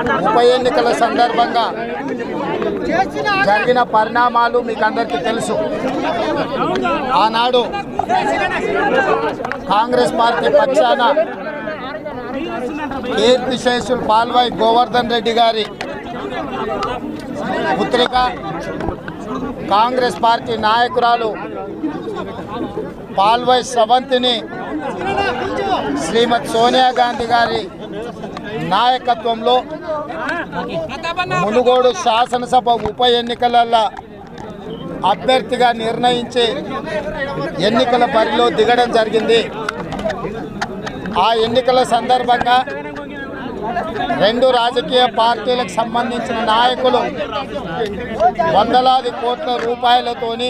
ఉప ఎన్నికల సందర్భంగా జరిగిన పరిణామాలు మీకు అందరికీ తెలుసు ఆనాడు కాంగ్రెస్ పార్టీ పక్షాన కీర్తిశేషులు పాల్వాయి గోవర్ధన్ రెడ్డి గారి పుత్రిక కాంగ్రెస్ పార్టీ నాయకురాలు పాల్వాయి స్రవంతిని శ్రీమతి సోనియా గాంధీ గారి నాయకత్వంలో మునుగోడు శాసనసభ ఉప ఎన్నికలలో అభ్యర్థిగా నిర్ణయించి ఎన్నికల బరిలో దిగడం జరిగింది ఆ ఎన్నికల సందర్భంగా రెండు రాజకీయ పార్టీలకు సంబంధించిన నాయకులు వందలాది కోట్ల రూపాయలతోని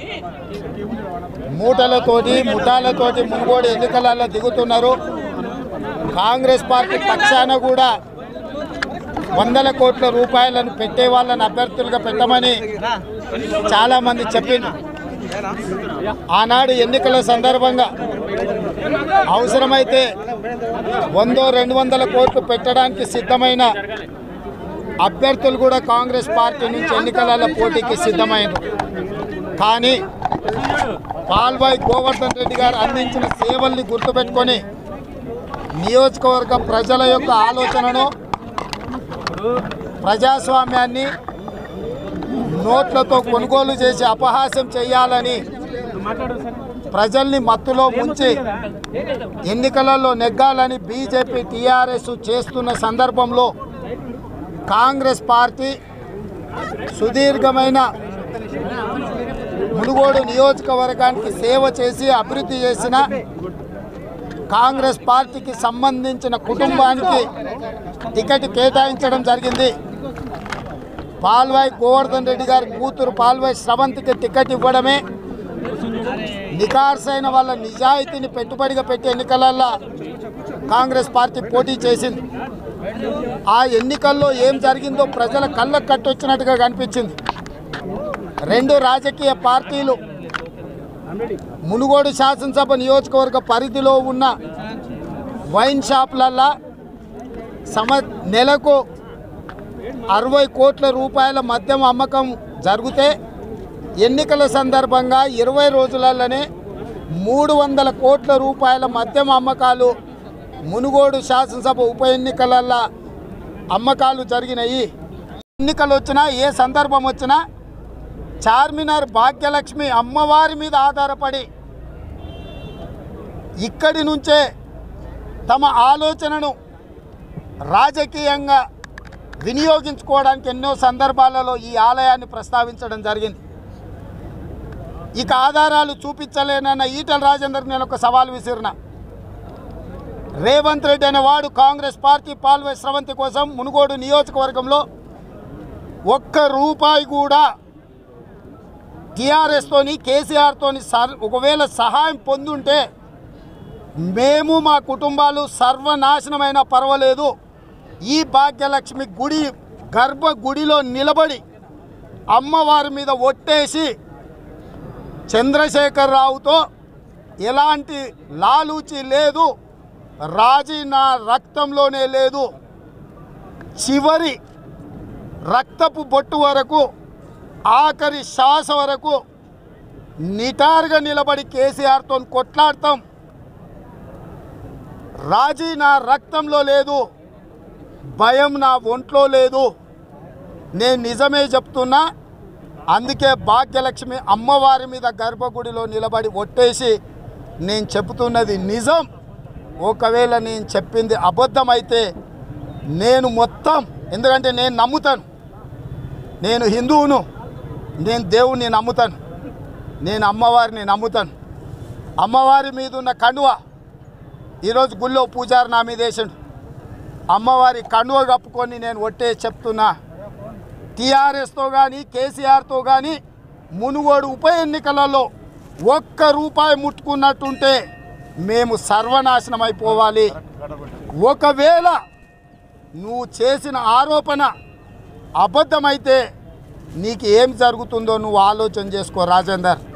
మూటలతోటి ముఠాలతోటి మునుగోడు ఎన్నికలలో దిగుతున్నారు కాంగ్రెస్ పార్టీ పక్షాన కూడా వందల కోట్ల రూపాయలను పెట్టే వాళ్ళని అభ్యర్థులుగా పెట్టమని చాలామంది చెప్పింది ఆనాడు ఎన్నికల సందర్భంగా అవసరమైతే వందో రెండు వందల కోట్లు పెట్టడానికి సిద్ధమైన అభ్యర్థులు కూడా కాంగ్రెస్ పార్టీ నుంచి ఎన్నికల పోటీకి సిద్ధమైంది కానీ పాల్వాయి గోవర్ధన్ రెడ్డి గారు అందించిన సేవల్ని గుర్తుపెట్టుకొని నియోజకవర్గ ప్రజల యొక్క ఆలోచనను ప్రజాస్వామ్యాన్ని నోట్లతో కొనుగోలు చేసి అపహాస్యం చేయాలని ప్రజల్ని మత్తులో ముంచి ఎన్నికలలో నెగ్గాలని బీజేపీ టీఆర్ఎస్ చేస్తున్న సందర్భంలో కాంగ్రెస్ పార్టీ సుదీర్ఘమైన మునుగోడు నియోజకవర్గానికి సేవ చేసి అభివృద్ధి చేసిన కాంగ్రెస్ పార్టీకి సంబంధించిన కుటుంబానికి టికెట్ కేటాయించడం జరిగింది పాల్వాయి గోవర్ధన్ రెడ్డి గారి కూతురు పాల్వాయి స్రవంతికి టికెట్ ఇవ్వడమే నికార్సైన వాళ్ళ నిజాయితీని పెట్టుబడిగా పెట్టి ఎన్నికలలో కాంగ్రెస్ పార్టీ పోటీ చేసింది ఆ ఎన్నికల్లో ఏం జరిగిందో ప్రజల కళ్ళకు కట్టొచ్చినట్టుగా కనిపించింది రెండు రాజకీయ పార్టీలు మునుగోడు శాసనసభ నియోజకవర్గ పరిధిలో ఉన్న వైన్ షాపులల్లా సమ నెలకు అరవై కోట్ల రూపాయల మద్యం అమ్మకం జరిగితే ఎన్నికల సందర్భంగా ఇరవై రోజులలోనే మూడు వందల కోట్ల రూపాయల మద్యం అమ్మకాలు మునుగోడు శాసనసభ ఉప ఎన్నికలల్లో అమ్మకాలు జరిగినాయి ఎన్నికలు వచ్చినా ఏ సందర్భం వచ్చినా చార్మినార్ భాగ్యలక్ష్మి అమ్మవారి మీద ఆధారపడి ఇక్కడి నుంచే తమ ఆలోచనను రాజకీయంగా వినియోగించుకోవడానికి ఎన్నో సందర్భాలలో ఈ ఆలయాన్ని ప్రస్తావించడం జరిగింది ఇక ఆధారాలు చూపించలేనన్న ఈటల రాజేందర్ నేను ఒక సవాల్ విసిరిన రేవంత్ రెడ్డి అనేవాడు కాంగ్రెస్ పార్టీ పాల్వే స్రవంతి కోసం మునుగోడు నియోజకవర్గంలో ఒక్క రూపాయి కూడా టీఆర్ఎస్తోని కేసీఆర్తోని సర్ ఒకవేళ సహాయం పొందుంటే మేము మా కుటుంబాలు సర్వనాశనమైన పర్వాలేదు ఈ భాగ్యలక్ష్మి గుడి గర్భ గుడిలో నిలబడి అమ్మవారి మీద ఒట్టేసి చంద్రశేఖరరావుతో ఎలాంటి లాలూచి లేదు రాజీ నా రక్తంలోనే లేదు చివరి రక్తపు బొట్టు వరకు ఆఖరి శ్వాస వరకు నిటారుగా నిలబడి కేసీఆర్తో కొట్లాడతాం రాజీ నా రక్తంలో లేదు భయం నా ఒంట్లో లేదు నేను నిజమే చెప్తున్నా అందుకే భాగ్యలక్ష్మి అమ్మవారి మీద గర్భగుడిలో నిలబడి ఒట్టేసి నేను చెబుతున్నది నిజం ఒకవేళ నేను చెప్పింది అబద్ధమైతే నేను మొత్తం ఎందుకంటే నేను నమ్ముతాను నేను హిందువును నేను దేవుణ్ణి నమ్ముతాను నేను అమ్మవారిని నమ్ముతాను అమ్మవారి మీద ఉన్న కండువ ఈరోజు గుళ్ళో పూజారి నా మీద వేసాడు అమ్మవారి కండువ కప్పుకొని నేను ఒట్టే చెప్తున్నా టీఆర్ఎస్తో కానీ కేసీఆర్తో కానీ మునుగోడు ఉప ఎన్నికలలో ఒక్క రూపాయి ముట్టుకున్నట్టుంటే మేము సర్వనాశనం అయిపోవాలి ఒకవేళ నువ్వు చేసిన ఆరోపణ అబద్ధమైతే నీకు ఏం జరుగుతుందో నువ్వు ఆలోచన చేసుకో రాజేందర్